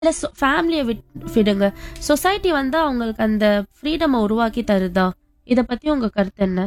இல்ல ஃபேமிலியை விடுங்க சொசைட்டி வந்து அவங்களுக்கு அந்த ஃப்ரீடமை உருவாக்கி தருதா இத பத்தி உங்க கருத்து என்ன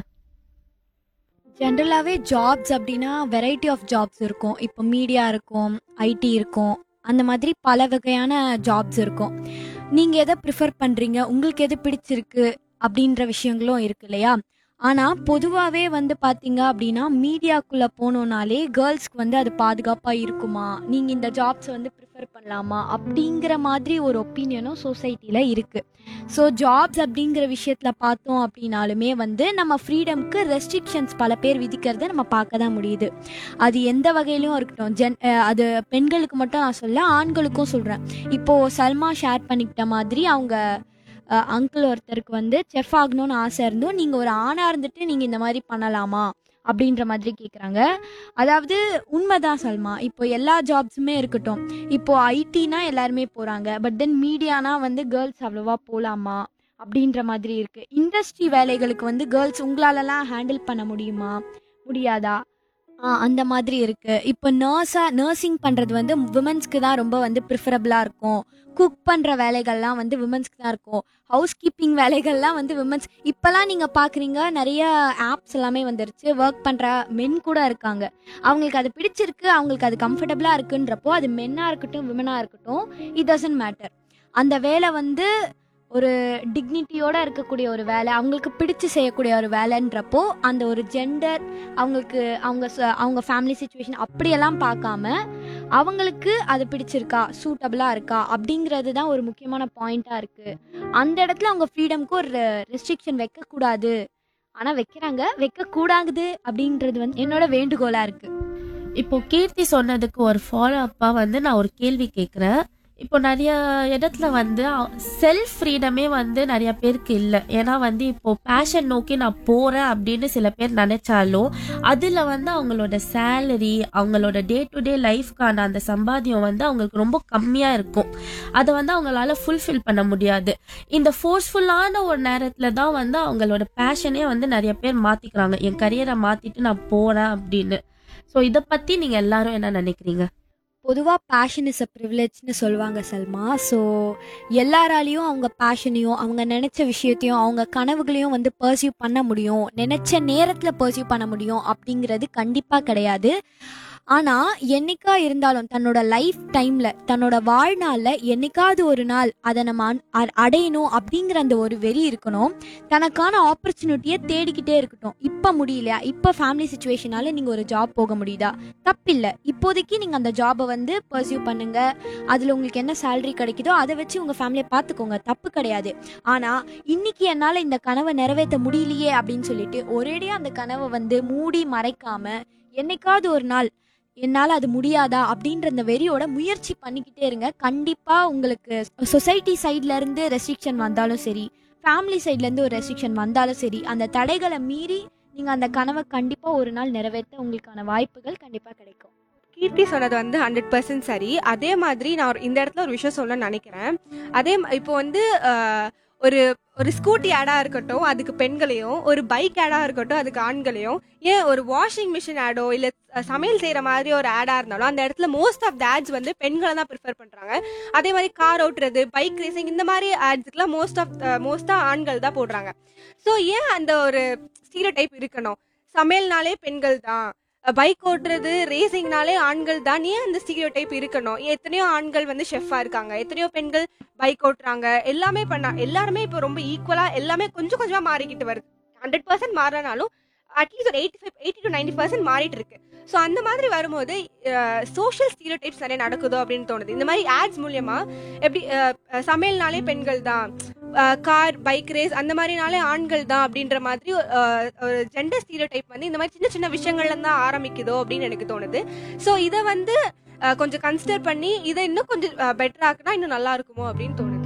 ஜென்ரலாகவே ஜாப்ஸ் அப்படின்னா வெரைட்டி ஆஃப் ஜாப்ஸ் இருக்கும் இப்போ மீடியா இருக்கும் ஐடி இருக்கும் அந்த மாதிரி பல வகையான ஜாப்ஸ் இருக்கும் நீங்கள் எதை ப்ரிஃபர் பண்ணுறீங்க உங்களுக்கு எது பிடிச்சிருக்கு அப்படின்ற விஷயங்களும் இருக்கு இல்லையா ஆனால் பொதுவாகவே வந்து பார்த்தீங்க அப்படின்னா மீடியாக்குள்ளே போனோம்னாலே கேர்ள்ஸ்க்கு வந்து அது பாதுகாப்பாக இருக்குமா நீங்கள் இந்த ஜாப்ஸை வந்து ப்ரிஃபர் பண்ணலாமா அப்படிங்கிற மாதிரி ஒரு ஒப்பீனியனும் சொசைட்டியில் இருக்குது ஸோ ஜாப்ஸ் அப்படிங்கிற விஷயத்தில் பார்த்தோம் அப்படின்னாலுமே வந்து நம்ம ஃப்ரீடம்க்கு ரெஸ்ட்ரிக்ஷன்ஸ் பல பேர் விதிக்கிறத நம்ம பார்க்க தான் முடியுது அது எந்த வகையிலும் இருக்கட்டும் ஜென் அஹ் அது பெண்களுக்கு மட்டும் நான் சொல்ல ஆண்களுக்கும் சொல்கிறேன் இப்போது சல்மா ஷேர் பண்ணிக்கிட்ட மாதிரி அவங்க அங்கிள் ஒருத்தருக்கு வந்து செஃப் ஆகணும்னு ஆசை இருந்தும் நீங்கள் ஒரு ஆணாக இருந்துட்டு நீங்கள் இந்த மாதிரி பண்ணலாமா அப்படின்ற மாதிரி கேட்குறாங்க அதாவது உண்மைதான் சல்மா இப்போ எல்லா ஜாப்ஸுமே இருக்கட்டும் இப்போ ஐடினா எல்லாருமே போகிறாங்க பட் தென் மீடியானா வந்து கேர்ள்ஸ் அவ்வளோவா போகலாமா அப்படின்ற மாதிரி இருக்குது இண்டஸ்ட்ரி வேலைகளுக்கு வந்து கேர்ள்ஸ் உங்களாலலாம் ஹேண்டில் பண்ண முடியுமா முடியாதா ஆ அந்த மாதிரி இருக்குது இப்போ நர்ஸாக நர்சிங் பண்ணுறது வந்து விமன்ஸ்க்கு தான் ரொம்ப வந்து ப்ரிஃபரபிளாக இருக்கும் குக் பண்ணுற வேலைகள்லாம் வந்து விமன்ஸ்க்கு தான் இருக்கும் ஹவுஸ் கீப்பிங் வேலைகள்லாம் வந்து விமன்ஸ் இப்போல்லாம் நீங்கள் பார்க்குறீங்க நிறைய ஆப்ஸ் எல்லாமே வந்துருச்சு ஒர்க் பண்ணுற மென் கூட இருக்காங்க அவங்களுக்கு அது பிடிச்சிருக்கு அவங்களுக்கு அது கம்ஃபர்டபுளாக இருக்குன்றப்போ அது மென்னாக இருக்கட்டும் விமனாக இருக்கட்டும் இட் டசன்ட் மேட்டர் அந்த வேலை வந்து ஒரு டிக்னிட்டியோட இருக்கக்கூடிய ஒரு வேலை அவங்களுக்கு பிடிச்சு செய்யக்கூடிய ஒரு வேலைன்றப்போ அந்த ஒரு ஜெண்டர் அவங்களுக்கு அவங்க ச- அவங்க ஃபேமிலி சுச்சுவேஷன் அப்படியெல்லாம் பார்க்காம அவங்களுக்கு அது பிடிச்சிருக்கா சூட்டபிளாக இருக்கா அப்படிங்கிறது தான் ஒரு முக்கியமான பாயிண்ட்டாக இருக்குது அந்த இடத்துல அவங்க ஃப்ரீடம்க்கு ஒரு ரெஸ்ட்ரிக்ஷன் வைக்கக்கூடாது ஆனால் வைக்கிறாங்க வைக்கக்கூடாது அப்படின்றது வந்து என்னோட வேண்டுகோளாக இருக்குது இப்போ கீர்த்தி சொன்னதுக்கு ஒரு ஃபாலோ அப்பா வந்து நான் ஒரு கேள்வி கேட்குறேன் இப்போ நிறைய இடத்துல வந்து செல்ஃப் ஃப்ரீடமே வந்து நிறைய பேருக்கு இல்லை ஏன்னா வந்து இப்போ பேஷன் நோக்கி நான் போறேன் அப்படின்னு சில பேர் நினைச்சாலும் அதுல வந்து அவங்களோட சேலரி அவங்களோட டே டு டே லைஃப்க்கான அந்த சம்பாத்தியம் வந்து அவங்களுக்கு ரொம்ப கம்மியா இருக்கும் அதை வந்து அவங்களால ஃபுல்ஃபில் பண்ண முடியாது இந்த ஃபோர்ஸ்ஃபுல்லான ஒரு நேரத்துல தான் வந்து அவங்களோட பேஷனே வந்து நிறைய பேர் மாத்திக்கிறாங்க என் கரியரை மாத்திட்டு நான் போறேன் அப்படின்னு ஸோ இதை பத்தி நீங்க எல்லாரும் என்ன நினைக்கிறீங்க பொதுவாக பேஷன் இஸ் அ ப்ரிவிலேஜ்னு சொல்லுவாங்க சல்மா ஸோ எல்லாராலையும் அவங்க பேஷனையும் அவங்க நினச்ச விஷயத்தையும் அவங்க கனவுகளையும் வந்து பர்சியூ பண்ண முடியும் நினச்ச நேரத்தில் பர்சியூ பண்ண முடியும் அப்படிங்கிறது கண்டிப்பாக கிடையாது ஆனால் என்னைக்கா இருந்தாலும் தன்னோட லைஃப் டைமில் தன்னோட வாழ்நாளில் என்னைக்காவது ஒரு நாள் அதை நம்ம அன்- அ- அடையணும் அப்படிங்கிற அந்த ஒரு வெறி இருக்கணும் தனக்கான ஆப்பர்ச்சுனிட்டியை தேடிக்கிட்டே இருக்கட்டும் இப்போ முடியலையா இப்போ ஃபேமிலி சுச்சுவேஷனால நீங்கள் ஒரு ஜாப் போக முடியுதா தப்பில்லை இப்போதைக்கு நீங்கள் அந்த ஜாபை வந்து பர்சியூ பண்ணுங்க அதில் உங்களுக்கு என்ன சேலரி கிடைக்குதோ அதை வச்சு உங்கள் ஃபேமிலியை பார்த்துக்கோங்க தப்பு கிடையாது ஆனால் இன்னைக்கு என்னால் இந்த கனவை நிறைவேற்ற முடியலையே அப்படின்னு சொல்லிட்டு ஒரேடியாக அந்த கனவை வந்து மூடி மறைக்காம என்னைக்காவது ஒரு நாள் என்னால் அது முடியாதா அப்படின்ற அந்த வெறியோட முயற்சி பண்ணிக்கிட்டே இருங்க கண்டிப்பாக உங்களுக்கு சொசைட்டி சைட்ல இருந்து ரெஸ்ட்ரிக்ஷன் வந்தாலும் சரி ஃபேமிலி சைட்லேருந்து ஒரு ரெஸ்ட்ரிக்ஷன் வந்தாலும் சரி அந்த தடைகளை மீறி நீங்கள் அந்த கனவை கண்டிப்பாக ஒரு நாள் நிறைவேற்ற உங்களுக்கான வாய்ப்புகள் கண்டிப்பாக கிடைக்கும் கீர்த்தி சொன்னது வந்து ஹண்ட்ரட் பர்சன்ட் சரி அதே மாதிரி நான் ஒரு- இந்த இடத்துல ஒரு விஷயம் சொல்ல நினைக்கிறேன் அதே ம- இப்போ வந்து ஆஹ், ஒரு ஒரு ஸ்கூட்டி ஆடா இருக்கட்டும் அதுக்கு பெண்களையும் ஒரு பைக் ஆடா இருக்கட்டும் அதுக்கு ஆண்களையும் ஏன் ஒரு வாஷிங் மிஷின் ஆடோ இல்ல அஹ், சமையல் செய்யற மாதிரி ஒரு ஆடா இருந்தாலும் அந்த இடத்துல மோஸ்ட் ஆஃப் த ஆட்ஸ் வந்து பெண்களை தான் ப்ரிஃபர் பண்றாங்க அதே மாதிரி கார் ஓட்டுறது பைக் ரேசிங் இந்த மாதிரி ஆட்ஸ்க்குலாம் மோஸ்ட் ஆஃப் மோஸ்டா ஆண்கள் தான் போடுறாங்க ஸோ ஏன் அந்த ஒரு ஸ்டீரியோ டைப் இருக்கணும் சமையல்னாலே பெண்கள் தான் பைக் ஓட்டுறது ரேசிங்னாலே ஆண்கள் தான் ஏன் அந்த ஸ்டீரியோ டைப் இருக்கணும் எத்தனையோ ஆண்கள் வந்து ஷெஃபா இருக்காங்க எத்தனையோ பெண்கள் பைக் ஓட்டுறாங்க எல்லாமே பண்ணா எல்லாருமே இப்போ ரொம்ப ஈக்குவலா எல்லாமே கொஞ்சம் கொஞ்சமா மாறிக்கிட்டு வருது ஹண்ட்ரட் பர்சன்ட் மாறினாலும் அட்லீஸ்ட் ஒரு eighty five eighty to ninety percent மாறிட்டு இருக்கு ஸோ அந்த மாதிரி வரும்போது சோஷியல் ஸ்டீரியோ டைப்ஸ் நிறைய நடக்குதோ அப்படின்னு தோணுது இந்த மாதிரி ஆட்ஸ் மூலியமா எப்படி அஹ், அஹ், சமையல்னாலே பெண்கள் தான் கார் பைக் ரேஸ் அந்த மாதிரினாலே ஆண்கள் தான் அப்படின்ற மாதிரி அஹ், ஒரு ஜெண்டர் ஸ்டீரியோ டைப் வந்து இந்த மாதிரி சின்ன சின்ன விஷயங்கள்ல தான் ஆரம்பிக்குதோ அப்படின்னு எனக்கு தோணுது ஸோ இதை வந்து அஹ், கொஞ்சம் கன்சிடர் பண்ணி இதை இன்னும் கொஞ்சம் பெட்டர் ஆக்குனா இன்னும் நல்லா இருக்குமோ அப்படின்னு தோணுது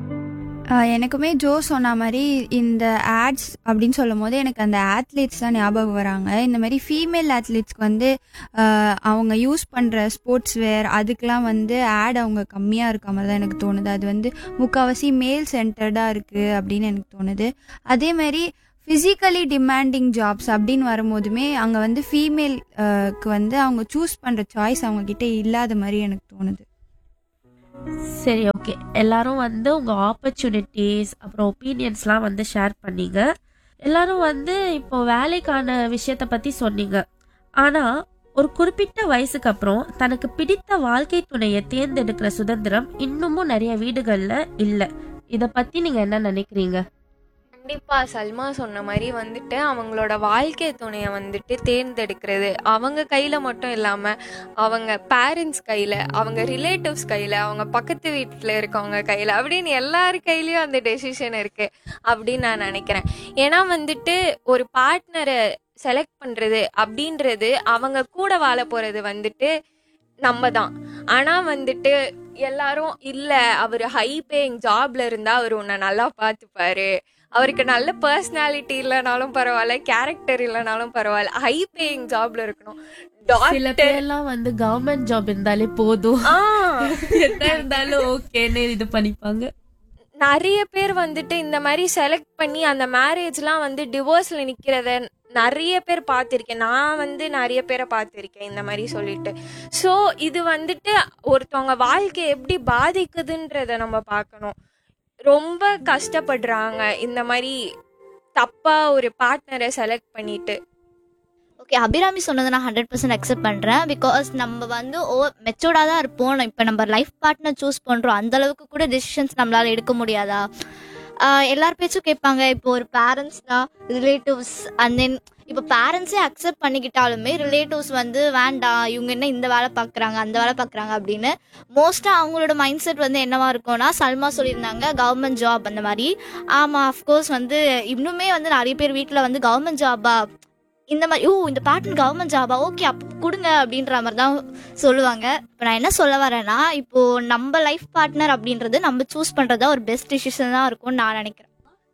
ஆஹ் எனக்குமே ஜோ சொன்ன மாதிரி இந்த ஆட்ஸ் அப்படின்னு சொல்லும் போது எனக்கு அந்த ஆத்லீட்ஸ் தான் ஞாபகம் வராங்க இந்த மாதிரி ஃபீமேல் ஆத்லீட்ஸ்க்கு வந்து ஆஹ் அவங்க யூஸ் பண்ணுற ஸ்போர்ட்ஸ் வேர் அதுக்கெலாம் வந்து ஆட் அவங்க கம்மியாக இருக்க மாதிரி தான் எனக்கு தோணுது அது வந்து முக்கால்வாசி மேல் சென்டர்டாக இருக்குது அப்படின்னு எனக்கு தோணுது அதே மாதிரி ஃபிசிக்கலி டிமாண்டிங் ஜாப்ஸ் அப்படின்னு வரும்போதுமே அங்கே வந்து ஃபீமேல்க்கு வந்து அவங்க சூஸ் பண்ணுற சாய்ஸ் அவங்க கிட்ட இல்லாத மாதிரி எனக்கு தோணுது சரி ஓகே எல்லாரும் வந்து உங்க ஆப்பர்ச்சுனிட்டிஸ் அப்புறம் ஒப்பீனியன்ஸ்லாம் வந்து ஷேர் பண்ணீங்க எல்லாரும் வந்து இப்போ வேலைக்கான விஷயத்த பத்தி சொன்னீங்க ஆனா ஒரு குறிப்பிட்ட வயசுக்கு அப்புறம் தனக்கு பிடித்த வாழ்க்கை துணையை தேர்ந்தெடுக்கிற சுதந்திரம் இன்னமும் நிறைய வீடுகள்ல இல்ல இத பத்தி நீங்க என்ன நினைக்கிறீங்க கண்டிப்பா சல்மா சொன்ன மாதிரி வந்துட்டு அவங்களோட வாழ்க்கை துணையை வந்துட்டு தேர்ந்தெடுக்கிறது அவங்க கையில மட்டும் இல்லாம அவங்க பேரண்ட்ஸ் கையில அவங்க ரிலேட்டிவ்ஸ் கையில அவங்க பக்கத்து வீட்டில் இருக்கவங்க கையில அப்படின்னு எல்லார் கையிலயும் அந்த டெசிஷன் இருக்கு அப்படின்னு நான் நினைக்கிறேன் ஏன்னா வந்துட்டு ஒரு பார்ட்னரை செலக்ட் பண்றது அப்படின்றது அவங்க கூட வாழ போறது வந்துட்டு நம்ம தான் ஆனா வந்துட்டு எல்லாரும் இல்ல அவர் ஹை பேயிங் ஜாப்ல இருந்தா அவர் உன்னை நல்லா பார்த்துப்பாரு அவருக்கு நல்ல பர்சனாலிட்டி இல்லைனாலும் பரவாயில்ல கேரக்டர் இல்லைனாலும் பரவாயில்ல ஹை பேயிங் ஜாப்ல இருக்கணும் சில டாக்டர் பேர்லாம் வந்து கவர்மெண்ட் ஜாப் இருந்தாலே போதும் ஆ என்ன இருந்தாலும் ஓகேன்னு இது பண்ணிப்பாங்க நிறைய பேர் வந்துட்டு இந்த மாதிரி செலக்ட் பண்ணி அந்த மேரேஜ்லாம் வந்து டிவோர்ஸ்ல நிக்கிறத நிறைய பேர் பார்த்துருக்கேன் நான் வந்து நிறைய பேரை பார்த்துருக்கேன் இந்த மாதிரி சொல்லிட்டு ஸோ இது வந்துட்டு ஒருத்தவங்க வாழ்க்கை எப்படி பாதிக்குதுன்றத நம்ம பார்க்கணும் ரொம்ப கஷ்டப்படுறாங்க இந்த மாதிரி தப்பா ஒரு பார்ட்னரை செலக்ட் பண்ணிட்டு ஓகே அபிராமி சொன்னதை நான் ஹண்ட்ரட் பர்சன்ட் அக்செப்ட் பண்ணுறேன் பிகாஸ் நம்ம வந்து ஓ மெச்சூர்டாக தான் இருப்போம் இப்போ நம்ம லைஃப் பார்ட்னர் சூஸ் பண்ணுறோம் அந்த அளவுக்கு கூட டெசிஷன்ஸ் நம்மளால எடுக்க முடியாதா ஆஹ் எல்லார் பேச்சும் கேட்பாங்க இப்போ ஒரு பேரண்ட்ஸ்னா ரிலேட்டிவ்ஸ் அண்ட் தென் இப்போ பேரண்ட்ஸே அக்செப்ட் பண்ணிக்கிட்டாலுமே ரிலேட்டிவ்ஸ் வந்து வேண்டாம் இவங்க என்ன இந்த வேலை பார்க்குறாங்க அந்த வேலை பார்க்குறாங்க அப்படின்னு மோஸ்ட்டாக அவங்களோட மைண்ட் செட் வந்து என்னவா இருக்கும்னா சல்மா சொல்லியிருந்தாங்க கவர்மெண்ட் ஜாப் அந்த மாதிரி ஆமாம் அஃப்கோர்ஸ் வந்து இன்னுமே வந்து நிறைய பேர் வீட்டில் வந்து கவர்மெண்ட் ஜாபா இந்த மாதிரி ஓ இந்த பேட்டர்ன் கவர்மெண்ட் ஜாபா ஓகே அப்போ கொடுங்க அப்படின்ற மாதிரி தான் சொல்லுவாங்க இப்போ நான் என்ன சொல்ல வரேன்னா இப்போ நம்ம லைஃப் பார்ட்னர் அப்படின்றது நம்ம சூஸ் பண்ணுறது ஒரு பெஸ்ட் டிசிஷன் தான் இருக்கும்னு நான் நினைக்கிறேன்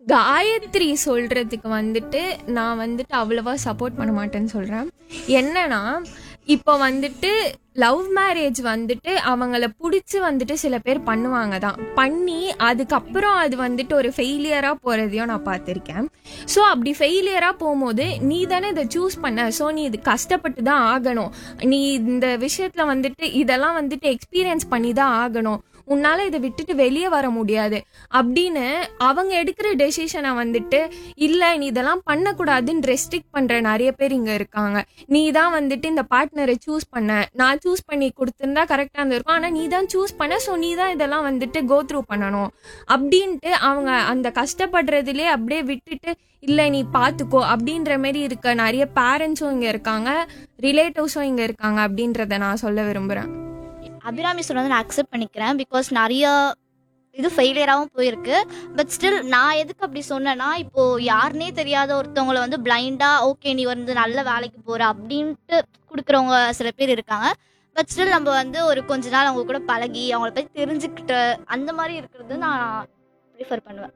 காயத்ரி சொல்றதுக்கு வந்துட்டு நான் வந்துட்டு அவ்வளவா சப்போர்ட் பண்ண மாட்டேன்னு சொல்றேன் என்னன்னா இப்போ வந்துட்டு லவ் மேரேஜ் வந்துட்டு அவங்கள பிடிச்சி வந்துட்டு சில பேர் பண்ணுவாங்க தான் பண்ணி அதுக்கப்புறம் அது வந்துட்டு ஒரு ஃபெயிலியராக போகிறதையும் நான் பார்த்துருக்கேன் ஸோ அப்படி ஃபெயிலியராக போகும்போது நீ தானே இதை சூஸ் பண்ண ஸோ நீ இது கஷ்டப்பட்டு தான் ஆகணும் நீ இந்த விஷயத்தில் வந்துட்டு இதெல்லாம் வந்துட்டு எக்ஸ்பீரியன்ஸ் பண்ணி தான் ஆகணும் உன்னால இதை விட்டுட்டு வெளியே வர முடியாது அப்படின்னு அவங்க எடுக்கிற டெசிஷனை வந்துட்டு இல்லை நீ இதெல்லாம் பண்ணக்கூடாதுன்னு ரெஸ்ட்ரிக்ட் பண்ற நிறைய பேர் இங்க இருக்காங்க நீ தான் வந்துட்டு இந்த பார்ட்னரை சூஸ் பண்ண நான் சூஸ் பண்ணி கொடுத்துருந்தா கரெக்டாக இருந்திருக்கும் ஆனால் நீ தான் சூஸ் பண்ண ஸோ நீ தான் இதெல்லாம் வந்துட்டு கோ த்ரூ பண்ணணும் அப்படின்ட்டு அவங்க அந்த கஷ்டப்படுறதுலே அப்படியே விட்டுட்டு இல்லை நீ பார்த்துக்கோ அப்படின்ற மாதிரி இருக்க நிறைய பேரண்ட்ஸும் இங்கே இருக்காங்க ரிலேட்டிவ்ஸும் இங்கே இருக்காங்க அப்படின்றத நான் சொல்ல விரும்புகிறேன் அபிராமி சொன்னதை நான் அக்செப்ட் பண்ணிக்கிறேன் பிகாஸ் நிறைய இது ஃபெயிலியராகவும் போயிருக்கு பட் ஸ்டில் நான் எதுக்கு அப்படி சொன்னேன்னா இப்போ யாருனே தெரியாத ஒருத்தவங்களை வந்து பிளைண்டா ஓகே நீ வந்து நல்ல வேலைக்கு போற அப்படின்ட்டு கொடுக்குறவங்க சில பேர் இருக்காங்க பட் ஸ்டில் நம்ம வந்து ஒரு கொஞ்ச நாள் அவங்க கூட பழகி அவங்கள பற்றி தெரிஞ்சுக்கிட்டு அந்த மாதிரி இருக்கிறது நான் ப்ரிஃபர் பண்ணுவேன்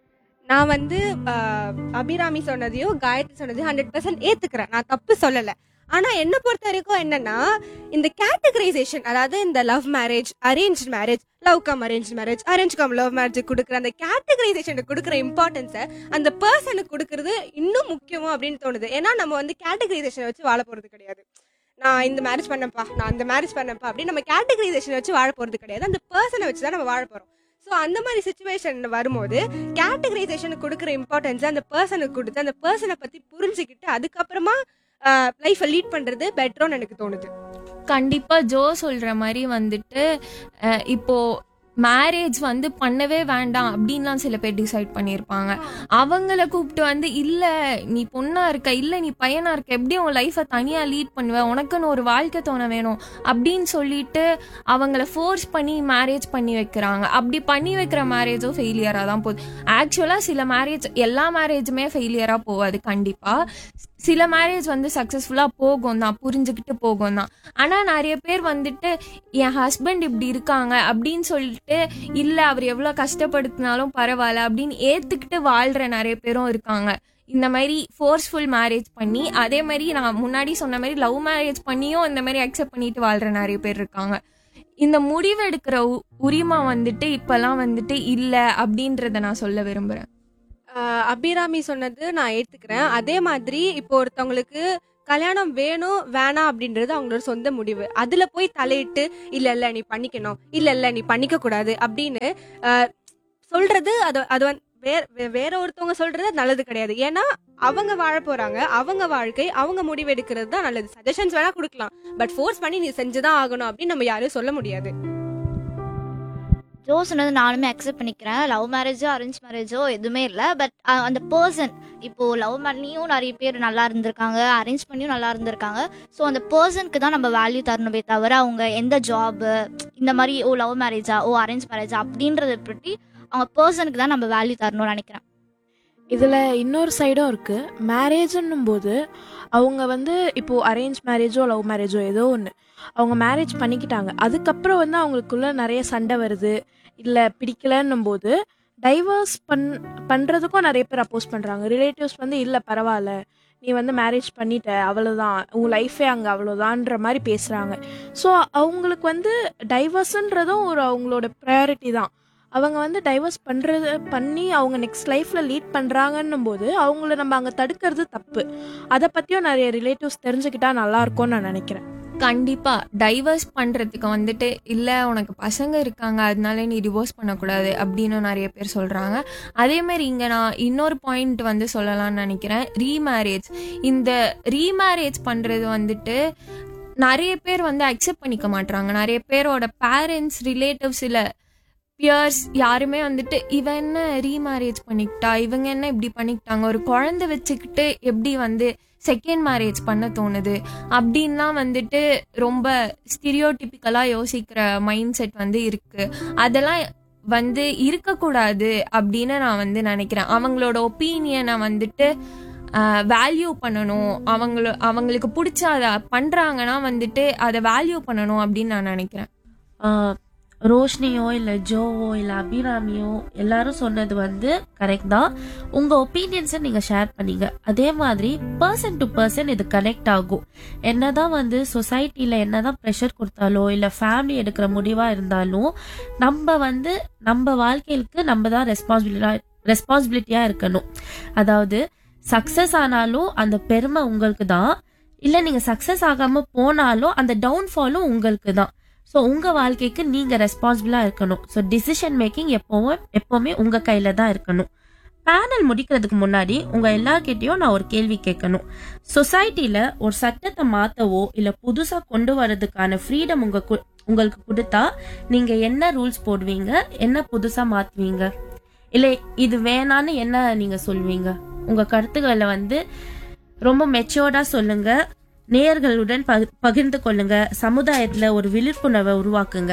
நான் வந்து ஆஹ், அபிராமி சொன்னதையும் காயத்ரி சொன்னதையும் ஹண்ட்ரட் பர்சன்ட் ஏத்துக்கிறேன் நான் தப்பு சொல்லல ஆனா என்ன பொறுத்த வரைக்கும் என்னன்னா இந்த கேட்டகரைசேஷன் அதாவது இந்த love marriage arrange marriage love cum arrange marriage arrange cum love marriage கொடுக்குற அந்த கேட்டகரைசேஷனுக்கு கொடுக்குற இம்பார்ட்டன்ஸை அந்த பர்சனுக்கு கொடுக்கறது இன்னும் முக்கியமோ அப்படின்னு தோணுது ஏன்னா நம்ம வந்து கேட்டகரைசேஷன் வச்சு வாழ போறது கிடையாது நான் இந்த மேரேஜ் பண்ணப்பா நான் அந்த மேரேஜ் பண்ணப்பா அப்படின்னு நம்ம கேட்டகரைசேஷன் வச்சு வாழ போறது கிடையாது அந்த பர்சனை வச்சு தான் நம்ம வாழ போறோம் ஸோ அந்த மாதிரி சுச்சுவேஷன் வரும்போது கேட்டகரைசேஷனுக்கு கொடுக்குற இம்பார்ட்டன்ஸ் அந்த பர்சனுக்கு கொடுத்து அந்த பர்சனை பத்தி புரிஞ்சுக்கிட்டு அதுக்கப்புறமா லைஃப்பை லீட் பண்றது பெட்டரோன்னு எனக்கு தோணுது கண்டிப்பா ஜோ சொல்ற மாதிரி வந்துட்டு அஹ், இப்போ மேரேஜ் வந்து பண்ணவே வேண்டாம் அப்படின்லாம் சில பேர் டிசைட் பண்ணியிருப்பாங்க அவங்கள கூப்பிட்டு வந்து இல்ல நீ பொண்ணா இருக்க இல்ல நீ பையனா இருக்க எப்படி உன் லைஃபை தனியா லீட் பண்ணுவ உனக்குன்னு ஒரு வாழ்க்கை தோண வேணும் அப்படின்னு சொல்லிட்டு அவங்கள ஃபோர்ஸ் பண்ணி மேரேஜ் பண்ணி வைக்கிறாங்க அப்படி பண்ணி வைக்கிற மேரேஜும் ஃபெயிலியரா தான் போகுது ஆக்சுவலா சில மேரேஜ் எல்லா மேரேஜுமே ஃபெயிலியரா போகாது கண்டிப்பா சில மேரேஜ் வந்து சக்ஸஸ்ஃபுல்லாக போகும் தான் புரிஞ்சுக்கிட்டு போகும் தான் ஆனால் நிறைய பேர் வந்துட்டு என் ஹஸ்பண்ட் இப்படி இருக்காங்க அப்படின்னு சொல்லிட்டு இல்லை அவர் எவ்வளோ கஷ்டப்படுத்தினாலும் பரவாயில்ல அப்படின்னு ஏற்றுக்கிட்டு வாழ்கிற நிறைய பேரும் இருக்காங்க இந்த மாதிரி ஃபோர்ஸ்ஃபுல் மேரேஜ் பண்ணி அதே மாதிரி நான் முன்னாடி சொன்ன மாதிரி லவ் மேரேஜ் பண்ணியும் இந்த மாதிரி அக்செப்ட் பண்ணிட்டு வாழ்கிற நிறைய பேர் இருக்காங்க இந்த முடிவு எடுக்கிற உ- உரிமை வந்துட்டு இப்போல்லாம் வந்துட்டு இல்லை அப்படின்றத நான் சொல்ல விரும்புகிறேன் ஆஹ் அபிராமி சொன்னது நான் ஏத்துக்கிறேன் அதே மாதிரி இப்போ ஒருத்தவங்களுக்கு கல்யாணம் வேணும் வேணாம் அப்படின்றது அவங்களோட சொந்த முடிவு அதுல போய் தலையிட்டு இல்ல இல்ல நீ பண்ணிக்கணும் இல்ல இல்ல நீ பண்ணிக்க கூடாது அப்படின்னு அஹ், சொல்றது அது அது வந்து வேற வே- வேற ஒருத்தவங்க சொல்றது நல்லது கிடையாது ஏன்னா அவங்க வாழ போறாங்க அவங்க வாழ்க்கை அவங்க முடிவு எடுக்கிறது தான் நல்லது சஜஷன்ஸ் வேணா கொடுக்கலாம் பட் ஃபோர்ஸ் பண்ணி நீ செஞ்சுதான் ஆகணும் அப்படின்னு நம்ம யாரும் சொல்ல முடியாது ஜோ சொன்னது நானுமே அக்செப்ட் பண்ணிக்கிறேன் லவ் மேரேஜோ அரேஞ்ச் மேரேஜோ எதுவுமே இல்லை பட் அந்த பர்சன் இப்போ லவ் பண்ணியும் நிறைய பேர் நல்லா இருந்திருக்காங்க அரேஞ்ச் பண்ணியும் நல்லா இருந்திருக்காங்க ஸோ அந்த பர்சனுக்கு தான் நம்ம வேல்யூ தரணுமே தவிர அவங்க எந்த ஜாபு இந்த மாதிரி ஓ லவ் மேரேஜா ஓ அரேஞ்ச் மேரேஜா அப்படின்றத பற்றி அவங்க பர்சனுக்கு தான் நம்ம வேல்யூ தரணும்னு நினைக்கிறேன் இதில் இன்னொரு சைடும் இருக்குது மேரேஜ்ன்னும் போது அவங்க வந்து இப்போது அரேஞ்ச் மேரேஜோ லவ் மேரேஜோ ஏதோ ஒன்று அவங்க மேரேஜ் பண்ணிக்கிட்டாங்க அதுக்கப்புறம் வந்து அவங்களுக்குள்ள நிறைய சண்டை வருது இல்லை பிடிக்கலன்னும் போது டைவர்ஸ் பண் பண்ணுறதுக்கும் நிறைய பேர் அப்போஸ் பண்ணுறாங்க ரிலேட்டிவ்ஸ் வந்து இல்லை பரவாயில்ல நீ வந்து மேரேஜ் பண்ணிட்ட அவ்வளோதான் உன் லைஃபே அங்கே அவ்வளோதான்ற மாதிரி பேசுகிறாங்க ஸோ அவங்களுக்கு வந்து டைவர்ஸுன்றதும் ஒரு அவங்களோட ப்ரையாரிட்டி தான் அவங்க வந்து டைவர்ஸ் பண்ணுறது பண்ணி அவங்க நெக்ஸ்ட் லைஃப்பில் லீட் பண்ணுறாங்கன்னும் போது அவங்கள நம்ம அங்கே தடுக்கிறது தப்பு அதை பற்றியும் நிறைய ரிலேட்டிவ்ஸ் தெரிஞ்சுக்கிட்டா நல்லா இருக்கும்னு நான் நினைக்கிறேன் கண்டிப்பா டைவர்ஸ் பண்றதுக்கு வந்துட்டு இல்ல உனக்கு பசங்க இருக்காங்க அதனால நீ டிவோர்ஸ் பண்ணக்கூடாது அப்படின்னு நிறைய பேர் சொல்றாங்க அதே மாதிரி இங்க நான் இன்னொரு பாயிண்ட் வந்து சொல்லலாம்னு நினைக்கிறேன் ரீமேரேஜ் இந்த ரீமேரேஜ் பண்றது வந்துட்டு நிறைய பேர் வந்து அக்செப்ட் பண்ணிக்க மாட்றாங்க நிறைய பேரோட பேரண்ட்ஸ் ரிலேட்டிவ்ஸ் இல்ல பியர்ஸ் யாருமே வந்துட்டு இவன் என்ன ரீமேரேஜ் பண்ணிக்கிட்டா இவங்க என்ன இப்படி பண்ணிக்கிட்டாங்க ஒரு குழந்தை வச்சுக்கிட்டு எப்படி வந்து செகண்ட் மேரேஜ் பண்ண தோணுது அப்படின்லாம் வந்துட்டு ரொம்ப ஸ்டிரியோடிபிக்கலாக யோசிக்கிற மைண்ட் செட் வந்து இருக்கு அதெல்லாம் வந்து இருக்கக்கூடாது அப்படின்னு நான் வந்து நினைக்கிறேன் அவங்களோட ஒப்பீனியனை வந்துட்டு வேல்யூ பண்ணணும் அவங்கள அவங்களுக்கு பிடிச்ச அதை பண்ணுறாங்கன்னா வந்துட்டு அதை வேல்யூ பண்ணணும் அப்படின்னு நான் நினைக்கிறேன் ஆஹ் ரோஷினியோ இல்லை ஜோவோ இல்லை அபிராமியோ எல்லாரும் சொன்னது வந்து கரெக்ட் தான் உங்கள் ஒப்பீனியன்ஸை நீங்கள் ஷேர் பண்ணீங்க அதே மாதிரி பர்சன் டு பர்சன் இது கனெக்ட் ஆகும் என்னதான் வந்து சொசைட்டியில் என்னதான் ப்ரெஷர் கொடுத்தாலோ இல்லை ஃபேமிலி எடுக்கிற முடிவாக இருந்தாலும் நம்ம வந்து நம்ம வாழ்க்கைக்கு நம்ம தான் ரெஸ்பான்சிபிலிட்டா ரெஸ்பான்சிபிலிட்டியாக இருக்கணும் அதாவது சக்ஸஸ் ஆனாலும் அந்த பெருமை உங்களுக்கு தான் இல்லை நீங்கள் சக்ஸஸ் ஆகாமல் போனாலும் அந்த டவுன்ஃபாலும் உங்களுக்கு தான் ஸோ உங்கள் வாழ்க்கைக்கு நீங்கள் ரெஸ்பான்சிபிளாக இருக்கணும் ஸோ டிசிஷன் மேக்கிங் எப்போவும் எப்போவுமே உங்கள் கையில் தான் இருக்கணும் பேனல் முடிக்கிறதுக்கு முன்னாடி உங்கள் எல்லார்கிட்டயும் நான் ஒரு கேள்வி கேட்கணும் சொசைட்டியில் ஒரு சட்டத்தை மாற்றவோ இல்லை புதுசாக கொண்டு வரதுக்கான ஃப்ரீடம் உங்க கு- உங்களுக்கு கொடுத்தா நீங்கள் என்ன ரூல்ஸ் போடுவீங்க என்ன புதுசாக மாற்றுவீங்க இல்லை இது வேணான்னு என்ன நீங்கள் சொல்வீங்க உங்கள் கருத்துக்களை வந்து ரொம்ப மெச்சோர்டாக சொல்லுங்க நேயர்களுடன் பகிர்- பகிர்ந்து கொள்ளுங்க சமுதாயத்துல ஒரு விழிப்புணர்வை உருவாக்குங்க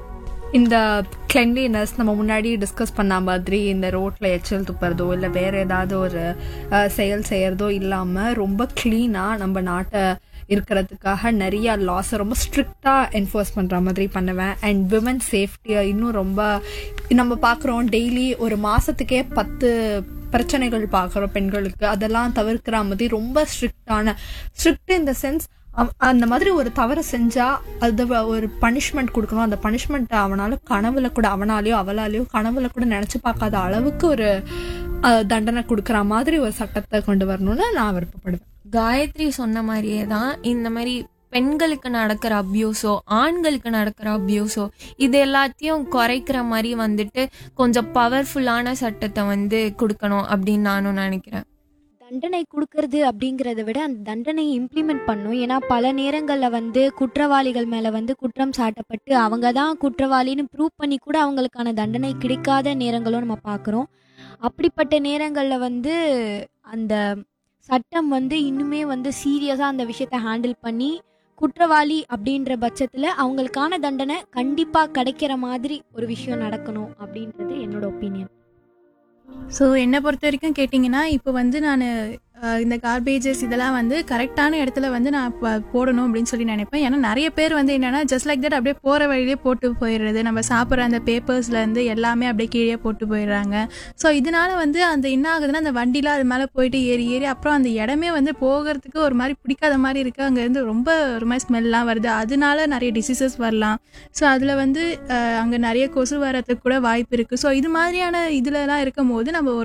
இந்த கிளென்லினஸ் நம்ம முன்னாடி டிஸ்கஸ் பண்ண மாதிரி இந்த ரோட்ல எச்சல் துப்புறதோ இல்லை வேற ஏதாவது ஒரு அஹ், செயல் செய்யறதோ இல்லாம ரொம்ப கிளீனா நம்ம நாட்டை இருக்கிறதுக்காக நிறைய லாஸை ரொம்ப ஸ்ட்ரிக்டா என்ஃபோர்ஸ் பண்ற மாதிரி பண்ணுவேன் அண்ட் விமன் சேஃப்டியை இன்னும் ரொம்ப நம்ம பார்க்குறோம் டெய்லி ஒரு மாசத்துக்கே பத்து பிரச்சனைகள் பார்க்குறோம் பெண்களுக்கு அதெல்லாம் தவிர்க்கிற மாதிரி ரொம்ப ஸ்ட்ரிக்டான ஸ்ட்ரிக்ட் இந்த சென்ஸ் அந்த மாதிரி ஒரு தவறு செஞ்சா அது வ- ஒரு பனிஷ்மெண்ட் கொடுக்கணும் அந்த பனிஷ்மெண்ட் அவனால கனவுல கூட அவனாலேயோ அவளாலேயோ கனவுல கூட நினைச்சு பார்க்காத அளவுக்கு ஒரு அஹ், தண்டனை கொடுக்குற மாதிரி ஒரு சட்டத்தை கொண்டு வரணும்னு நான் விருப்பப்படுவேன் காயத்ரி சொன்ன மாதிரியே தான் இந்த மாதிரி பெண்களுக்கு நடக்கிற அப்யூஸோ ஆண்களுக்கு நடக்கிற அப்யூஸோ இது எல்லாத்தையும் குறைக்கிற மாதிரி வந்துட்டு கொஞ்சம் பவர்ஃபுல்லான சட்டத்தை வந்து கொடுக்கணும் அப்படின்னு நானும் நினைக்கிறேன் தண்டனை கொடுக்கறது அப்படிங்கிறத விட அந்த தண்டனையை இம்ப்ளிமெண்ட் பண்ணும் ஏன்னா பல நேரங்களில் வந்து குற்றவாளிகள் மேலே வந்து குற்றம் சாட்டப்பட்டு அவங்க தான் குற்றவாளின்னு ப்ரூவ் பண்ணி கூட அவங்களுக்கான தண்டனை கிடைக்காத நேரங்களும் நம்ம பார்க்குறோம் அப்படிப்பட்ட நேரங்களில் வந்து அந்த சட்டம் வந்து இன்னுமே வந்து சீரியஸாக அந்த விஷயத்தை ஹேண்டில் பண்ணி குற்றவாளி அப்படின்ற பட்சத்தில் அவங்களுக்கான தண்டனை கண்டிப்பாக கிடைக்கிற மாதிரி ஒரு விஷயம் நடக்கணும் அப்படின்றது என்னோட ஒப்பீனியன் ஸோ என்னை பொறுத்த வரைக்கும் கேட்டிங்கன்னா இப்போ வந்து நான் இந்த கார்பேஜஸ் இதெல்லாம் வந்து கரெக்டான இடத்துல வந்து நான் ப- போடணும் அப்படின்னு சொல்லி நினைப்பேன் ஏன்னா நிறைய பேர் வந்து என்னென்னா ஜஸ்ட் லைக் தட் அப்படியே போகிற வழியிலே போட்டு போயிடுறது நம்ம சாப்பிட்ற அந்த பேப்பர்ஸ்லேருந்து எல்லாமே அப்படியே கீழே போட்டு போயிடுறாங்க ஸோ இதனால வந்து அந்த என்ன ஆகுதுன்னா அந்த வண்டியில் அது மேலே போயிட்டு ஏறி ஏறி அப்புறம் அந்த இடமே வந்து போகிறதுக்கு ஒரு மாதிரி பிடிக்காத மாதிரி இருக்குது அங்கேருந்து ரொம்ப ஒரு மாதிரி ஸ்மெல்லாம் வருது அதனால நிறைய டிசீசஸ் வரலாம் ஸோ அதில் வந்து அங்கே நிறைய கொசு வரதுக்கு கூட வாய்ப்பு இருக்குது ஸோ இது மாதிரியான இதுலலாம் இருக்கும் போது நம்ம ஒரு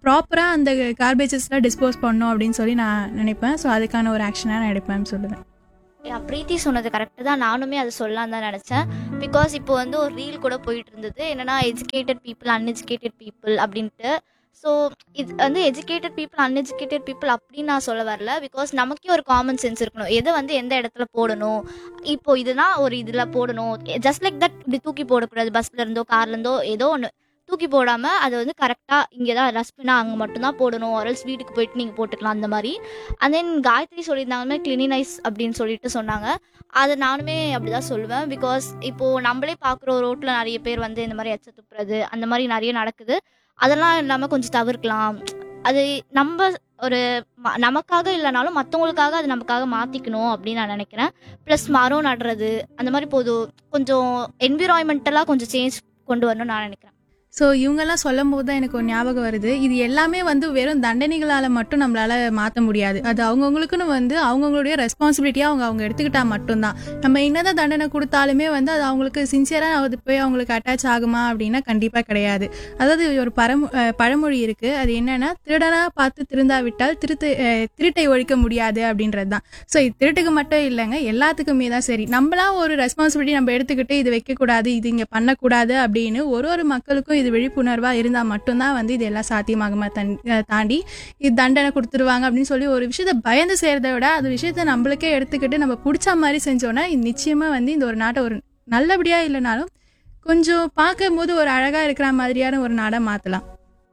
ப்ராப்பராக அந்த கார்பேஜஸ்லாம் டிஸ்போஸ் பண்ணணும் அப்படின்னு சொல்லி நான் நினைப்பேன் ஸோ அதுக்கான ஒரு ஆக்ஷனாக நான் எடுப்பேன்னு சொல்லுவேன் யா, பிரீத்தி சொன்னது கரெக்டு தான் நானுமே அதை சொல்லலாம் தான் நினச்சேன் பிகாஸ் இப்போ வந்து ஒரு ரீல் கூட போயிட்டு இருந்தது என்னன்னா எஜுகேட்டட் பீப்புள் அன்எஜுகேட்டட் பீப்புள் அப்படின்ட்டு ஸோ இது வந்து எஜுகேட்டட் பீப்புள் அன்எஜுகேட்டட் பீப்புள் அப்படின்னு நான் சொல்ல வரல பிகாஸ் நமக்கே ஒரு காமன் சென்ஸ் இருக்கணும் எதை வந்து எந்த இடத்துல போடணும் இப்போ இதுதான் ஒரு இதில் போடணும் ஜஸ்ட் லைக் தட் இப்படி தூக்கி போடக்கூடாது பஸ்ல இருந்தோ கார்ல இருந்தோ ஏதோ ஒன்று தூக்கி போடாமல் அதை வந்து கரெக்டாக இங்கே தான் டஸ்ட்பினா அங்கே மட்டும்தான் போடணும் ஆரல்ஸ் வீட்டுக்கு போயிட்டு நீங்கள் போட்டுக்கலாம் அந்த மாதிரி அண்ட் தென் காயத்ரி சொல்லியிருந்தாங்க கிளினினைஸ் அப்படின்னு சொல்லிட்டு சொன்னாங்க அதை நானுமே அப்படிதான் சொல்லுவேன் பிகாஸ் இப்போ நம்மளே பார்க்குற ரோட்டில் நிறைய பேர் வந்து இந்த மாதிரி எச்ச துப்புறது அந்த மாதிரி நிறைய நடக்குது அதெல்லாம் இல்லாமல் கொஞ்சம் தவிர்க்கலாம் அது நம்ம ஒரு ம- நமக்காக இல்லைனாலும் மற்றவங்களுக்காக அது நமக்காக மாற்றிக்கணும் அப்படின்னு நான் நினைக்கிறேன் ப்ளஸ் மரம் நடுறது அந்த மாதிரி போதும் கொஞ்சம் என்விரான்மெண்டலாக கொஞ்சம் சேஞ்ச் கொண்டு வரணும்னு நான் நினைக்கிறேன் ஸோ இவங்கெல்லாம் சொல்லும் போது தான் எனக்கு ஒரு ஞாபகம் வருது இது எல்லாமே வந்து வெறும் தண்டனைகளால் மட்டும் நம்மளால மாற்ற முடியாது அது அவங்கவுங்களுக்குன்னு வந்து அவங்கவுங்களுடைய ரெஸ்பான்சிபிலிட்டியாக அவங்க அவங்க எடுத்துக்கிட்டா மட்டும்தான் நம்ம என்னதான் தண்டனை கொடுத்தாலுமே வந்து அது அவங்களுக்கு சின்சியராக அது போய் அவங்களுக்கு அட்டாச் ஆகுமா அப்படின்னா கண்டிப்பாக கிடையாது அதாவது ஒரு பரம அஹ் பழமொழி இருக்குது அது என்னன்னா திருடனா பார்த்து திருந்தாவிட்டால் திருத்து அஹ் திருட்டை ஒழிக்க முடியாது அப்படின்றது தான் ஸோ இது திருட்டுக்கு மட்டும் இல்லைங்க எல்லாத்துக்குமே தான் சரி நம்மளா ஒரு ரெஸ்பான்சிபிலிட்டி நம்ம எடுத்துக்கிட்டு இது வைக்கக்கூடாது இது இங்கே பண்ணக்கூடாது அப்படின்னு ஒரு ஒரு மக்களுக்கும் இது விழிப்புணர்வாக இருந்தால் மட்டும்தான் வந்து இது எல்லாம் சாத்தியமாகுமா தன் அஹ் தாண்டி இது தண்டனை கொடுத்துருவாங்க அப்படின்னு சொல்லி ஒரு விஷயத்த பயந்து செய்கிறத விட அது விஷயத்த நம்மளுக்கே எடுத்துக்கிட்டு நம்ம பிடிச்ச மாதிரி செஞ்சோன்னா இது நிச்சயமாக வந்து இந்த ஒரு நாட்டை ஒரு நல்லபடியாக இல்லைனாலும் கொஞ்சம் பார்க்கும் போது ஒரு அழகாக இருக்கிற மாதிரியான ஒரு நாடாக மாற்றலாம்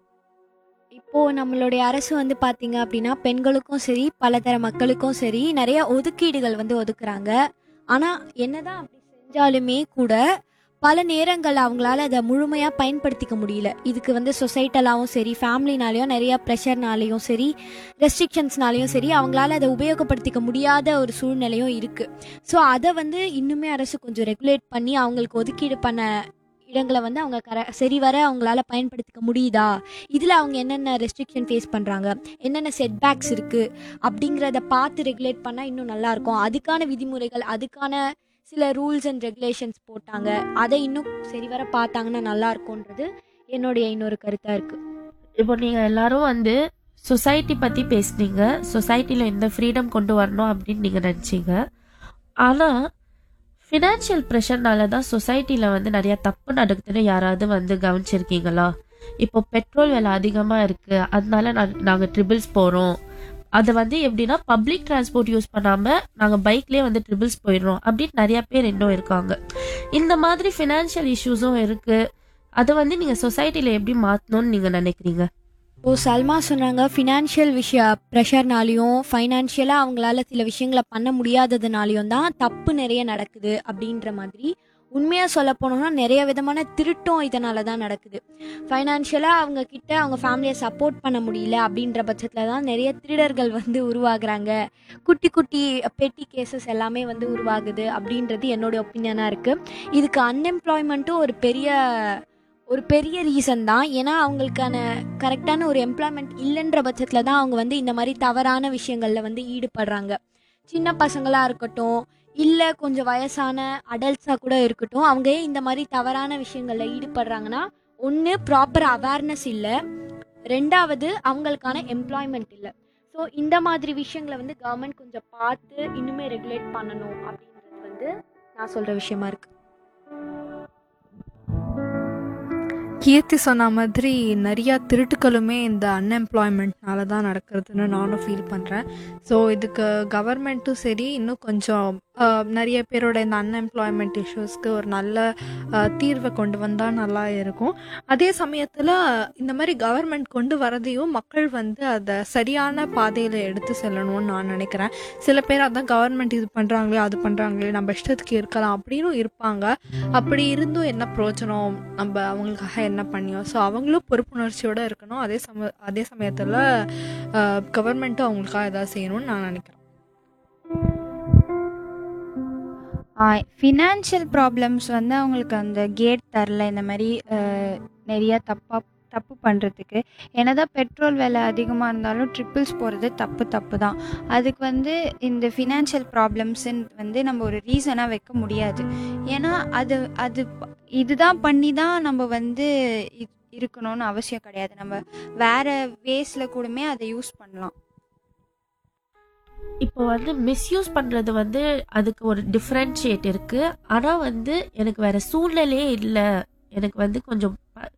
இப்போ நம்மளுடைய அரசு வந்து பாத்தீங்க அப்படின்னா பெண்களுக்கும் சரி பலதர மக்களுக்கும் சரி நிறைய ஒதுக்கீடுகள் வந்து ஒதுக்குறாங்க ஆனா என்னதான் அப்படி செஞ்சாலுமே கூட பல நேரங்கள் அவங்களால அதை முழுமையாக பயன்படுத்திக்க முடியல இதுக்கு வந்து சொசைட்டலாகவும் சரி ஃபேமிலினாலேயும் நிறைய ப்ரெஷர்னாலேயும் சரி ரெஸ்ட்ரிக்ஷன்ஸ்னாலேயும் சரி அவங்களால அதை உபயோகப்படுத்திக்க முடியாத ஒரு சூழ்நிலையும் இருக்குது ஸோ அதை வந்து இன்னுமே அரசு கொஞ்சம் ரெகுலேட் பண்ணி அவங்களுக்கு ஒதுக்கீடு பண்ண இடங்களை வந்து அவங்க கர சரிவர அவங்களால பயன்படுத்திக்க முடியுதா இதில் அவங்க என்னென்ன ரெஸ்ட்ரிக்ஷன் ஃபேஸ் பண்ணுறாங்க என்னென்ன செட்பேக்ஸ் இருக்குது அப்படிங்கிறத பார்த்து ரெகுலேட் பண்ணால் இன்னும் நல்லாயிருக்கும் அதுக்கான விதிமுறைகள் அதுக்கான சில ரூல்ஸ் அண்ட் ரெகுலேஷன்ஸ் போட்டாங்க அதை இன்னும் சரிவர பார்த்தாங்கன்னா நல்லா இருக்கும்ன்றது என்னுடைய இன்னொரு கருத்தாக இருக்குது இப்போ நீங்க எல்லாரும் வந்து சொசைட்டி பத்தி பேசுனீங்க சொசைட்டில இந்த ஃப்ரீடம் கொண்டு வரணும் அப்படின்னு நீங்க நினைச்சீங்க ஆனா ஃபினான்ஷியல் ப்ரெஷர்னால தான் சொசைட்டில வந்து நிறைய தப்பு நடக்குதுன்னு யாராவது வந்து கவனிச்சிருக்கீங்களா இப்போ பெட்ரோல் விலை அதிகமா இருக்கு அதனால நான் நாங்க ட்ரிபிள்ஸ் போறோம் அது வந்து எப்படின்னா பப்ளிக் டிரான்ஸ்போர்ட் யூஸ் பண்ணாம நாங்க பைக்லயே வந்து ட்ரிபிள்ஸ் போயிடுறோம் அப்படின்னு நிறைய பேர் இன்னும் இருக்காங்க இந்த மாதிரி ஃபினான்ஷியல் இஷ்யூஸும் இருக்கு அதை வந்து நீங்க சொசைட்டில எப்படி மாத்தணும்னு நீங்க நினைக்கிறீங்க இப்போ சல்மா சொன்னாங்க ஃபினான்ஷியல் விஷய ப்ரெஷர்னாலையும் ஃபைனான்ஷியலாக அவங்களால சில விஷயங்களை பண்ண முடியாததுனாலையும் தான் தப்பு நிறைய நடக்குது அப்படின்ற மாதிரி உண்மையாக சொல்ல போனோம்னா நிறைய விதமான திருட்டும் இதனால தான் நடக்குது ஃபைனான்ஷியலாக அவங்க கிட்ட அவங்க ஃபேமிலியை சப்போர்ட் பண்ண முடியல அப்படின்ற பட்சத்தில் தான் நிறைய திருடர்கள் வந்து உருவாகுறாங்க குட்டி குட்டி பெட்டி கேசஸ் எல்லாமே வந்து உருவாகுது அப்படின்றது என்னோட ஒப்பீனியனாக இருக்குது இதுக்கு அன்எம்ப்ளாய்மெண்ட்டும் ஒரு பெரிய ஒரு பெரிய ரீசன் தான் ஏன்னா அவங்களுக்கான கரெக்டான ஒரு எம்ப்ளாய்மெண்ட் இல்லைன்ற பட்சத்தில் தான் அவங்க வந்து இந்த மாதிரி தவறான விஷயங்களில் வந்து ஈடுபடுறாங்க சின்ன பசங்களாக இருக்கட்டும் இல்லை கொஞ்சம் வயசான அடல்ட்ஸாக கூட இருக்கட்டும் அவங்க ஏன் இந்த மாதிரி தவறான விஷயங்களில் ஈடுபடுறாங்கன்னா ஒன்று ப்ராப்பர் அவேர்னஸ் இல்லை ரெண்டாவது அவங்களுக்கான எம்ப்ளாய்மெண்ட் இல்லை ஸோ இந்த மாதிரி விஷயங்களை வந்து கவர்மெண்ட் கொஞ்சம் பார்த்து இன்னுமே ரெகுலேட் பண்ணணும் அப்படின்றது வந்து நான் சொல்கிற விஷயமா இருக்கு கீர்த்தி சொன்ன மாதிரி நிறையா திருட்டுக்களுமே இந்த அன்எம்ப்ளாய்மெண்ட்னால தான் நடக்கிறதுன்னு நானும் ஃபீல் பண்ணுறேன் ஸோ இதுக்கு கவர்மெண்ட்டும் சரி இன்னும் கொஞ்சம் ஆஹ், நிறைய பேரோட இந்த அன்எம்ப்ளாய்மெண்ட் இஷ்யூஸ்க்கு ஒரு நல்ல ஆஹ், தீர்வை கொண்டு வந்தால் நல்லா இருக்கும் அதே சமயத்தில் இந்த மாதிரி கவர்மெண்ட் கொண்டு வரதையும் மக்கள் வந்து அதை சரியான பாதையில் எடுத்து செல்லணும்னு நான் நினைக்கிறேன் சில பேர் அதான் கவர்மெண்ட் இது பண்ணுறாங்களே அது பண்ணுறாங்களே நம்ம இஷ்டத்துக்கு இருக்கலாம் அப்படின்னும் இருப்பாங்க அப்படி இருந்தும் என்ன பிரயோஜனம் நம்ம அவங்களுக்காக என்ன பண்ணியோம் ஸோ அவங்களும் பொறுப்புணர்ச்சியோட இருக்கணும் அதே சம அதே சமயத்தில் கவர்மெண்ட்டும் அவங்களுக்காக ஏதாவது செய்யணும்னு நான் நினைக்கிறேன் ஃபினான்ஷியல் ப்ராப்ளம்ஸ் வந்து அவங்களுக்கு அந்த கேட் தரல இந்த மாதிரி அஹ், நிறைய தப்பாக தப்பு பண்ணுறதுக்கு என்னதான் பெட்ரோல் விலை அதிகமாக இருந்தாலும் ட்ரிப்பிள்ஸ் போகிறது தப்பு தப்பு தான் அதுக்கு வந்து இந்த ஃபினான்ஷியல் ப்ராப்ளம்ஸுன்னு வந்து நம்ம ஒரு ரீசனாக வைக்க முடியாது ஏன்னா அது அது ப- இதுதான் பண்ணி தான் நம்ம வந்து இ- இருக்கணும்னு அவசியம் கிடையாது நம்ம வேற வேஸ்ல கூடமே அதை யூஸ் பண்ணலாம் இப்போ வந்து மிஸ்யூஸ் பண்றது வந்து அதுக்கு ஒரு டிஃப்ரென்ஷியேட் இருக்கு ஆனா வந்து எனக்கு வேற சூழ்நிலையே இல்லை எனக்கு வந்து கொஞ்சம்